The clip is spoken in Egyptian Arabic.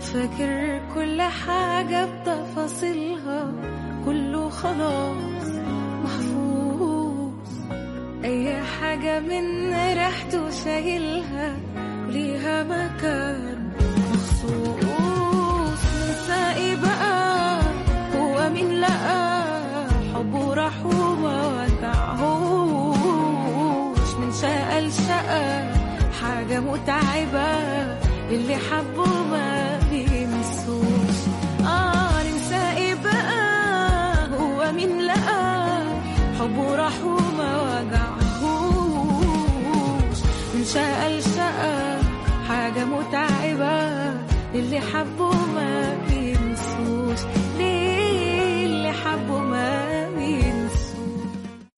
فاكر كل حاجة بتفاصيلها كله خلاص محفوظ أي حاجة من ريحته شايلها ليها مكان مخصوص ننسى ايه بقى هو مين لقى حبه راح وما ودعهوش من شقى لشقى حاجة متعبة اللي حبه ما بينسوش اه ننسى ايه بقى هو مين لقى حبه راح وما وجعهوش من شقى لشقى حاجة متعبة اللي حبه ما